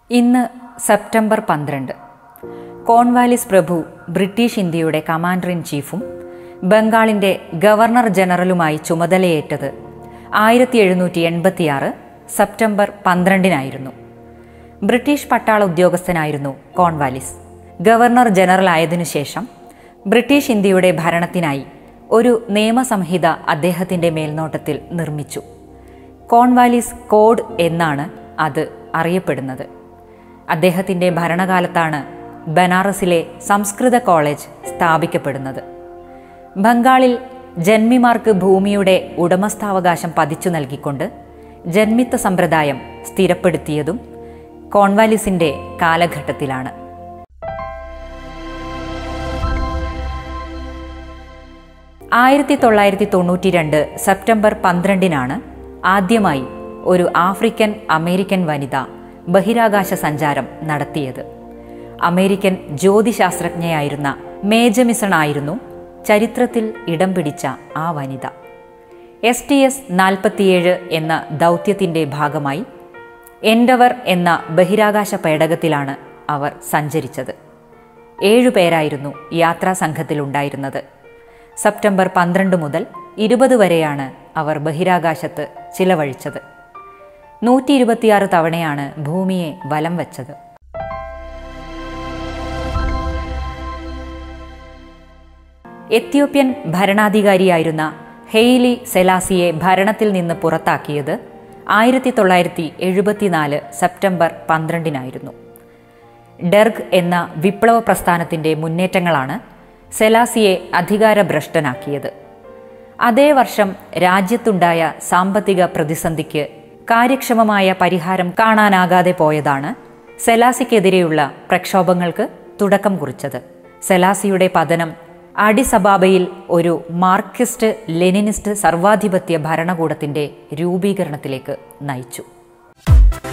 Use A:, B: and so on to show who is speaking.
A: ഇന്ന് സെപ്റ്റംബർ പന്ത്രണ്ട് കോൺവാലിസ് പ്രഭു ബ്രിട്ടീഷ് ഇന്ത്യയുടെ കമാൻഡർ ഇൻ ചീഫും ബംഗാളിൻ്റെ ഗവർണർ ജനറലുമായി ചുമതലയേറ്റത് ആയിരത്തി എഴുന്നൂറ്റി എൺപത്തിയാറ് സെപ്റ്റംബർ പന്ത്രണ്ടിനായിരുന്നു ബ്രിട്ടീഷ് പട്ടാള ഉദ്യോഗസ്ഥനായിരുന്നു കോൺവാലിസ് ഗവർണർ ജനറൽ ആയതിനു ശേഷം ബ്രിട്ടീഷ് ഇന്ത്യയുടെ ഭരണത്തിനായി ഒരു നിയമസംഹിത അദ്ദേഹത്തിൻ്റെ മേൽനോട്ടത്തിൽ നിർമ്മിച്ചു കോൺവാലിസ് കോഡ് എന്നാണ് അത് അറിയപ്പെടുന്നത് അദ്ദേഹത്തിൻ്റെ ഭരണകാലത്താണ് ബനാറസിലെ സംസ്കൃത കോളേജ് സ്ഥാപിക്കപ്പെടുന്നത് ബംഗാളിൽ ജന്മിമാർക്ക് ഭൂമിയുടെ ഉടമസ്ഥാവകാശം പതിച്ചു നൽകിക്കൊണ്ട് ജന്മിത്ത സമ്പ്രദായം സ്ഥിരപ്പെടുത്തിയതും കോൺവാലിസിന്റെ കാലഘട്ടത്തിലാണ് ആയിരത്തി തൊള്ളായിരത്തി തൊണ്ണൂറ്റി രണ്ട് സെപ്റ്റംബർ പന്ത്രണ്ടിനാണ് ആദ്യമായി ഒരു ആഫ്രിക്കൻ അമേരിക്കൻ വനിത ബഹിരാകാശ സഞ്ചാരം നടത്തിയത് അമേരിക്കൻ ജ്യോതിശാസ്ത്രജ്ഞയായിരുന്ന മേജമിസൺ ആയിരുന്നു ചരിത്രത്തിൽ ഇടം പിടിച്ച ആ വനിത എസ് ടി എസ് നാൽപ്പത്തിയേഴ് എന്ന ദൗത്യത്തിൻ്റെ ഭാഗമായി എൻഡവർ എന്ന ബഹിരാകാശ പേടകത്തിലാണ് അവർ സഞ്ചരിച്ചത് ഏഴുപേരായിരുന്നു യാത്രാ സംഘത്തിലുണ്ടായിരുന്നത് സെപ്റ്റംബർ പന്ത്രണ്ട് മുതൽ ഇരുപത് വരെയാണ് അവർ ബഹിരാകാശത്ത് ചിലവഴിച്ചത് നൂറ്റി ഇരുപത്തിയാറ് തവണയാണ് ഭൂമിയെ വലം വച്ചത് എത്യോപ്യൻ ഭരണാധികാരിയായിരുന്ന ഹെയ്ലി സെലാസിയെ ഭരണത്തിൽ നിന്ന് പുറത്താക്കിയത് ആയിരത്തി തൊള്ളായിരത്തി എഴുപത്തിനാല് സെപ്റ്റംബർ പന്ത്രണ്ടിനായിരുന്നു ഡെർഗ് എന്ന വിപ്ലവ പ്രസ്ഥാനത്തിന്റെ മുന്നേറ്റങ്ങളാണ് സെലാസിയെ അധികാരഭ്രഷ്ടനാക്കിയത് അതേ വർഷം രാജ്യത്തുണ്ടായ സാമ്പത്തിക പ്രതിസന്ധിക്ക് കാര്യക്ഷമമായ പരിഹാരം കാണാനാകാതെ പോയതാണ് സെലാസിക്കെതിരെയുള്ള പ്രക്ഷോഭങ്ങൾക്ക് തുടക്കം കുറിച്ചത് സെലാസിയുടെ പതനം അഡിസബാബയിൽ ഒരു മാർക്സിസ്റ്റ് ലെനിനിസ്റ്റ് സർവാധിപത്യ ഭരണകൂടത്തിന്റെ രൂപീകരണത്തിലേക്ക് നയിച്ചു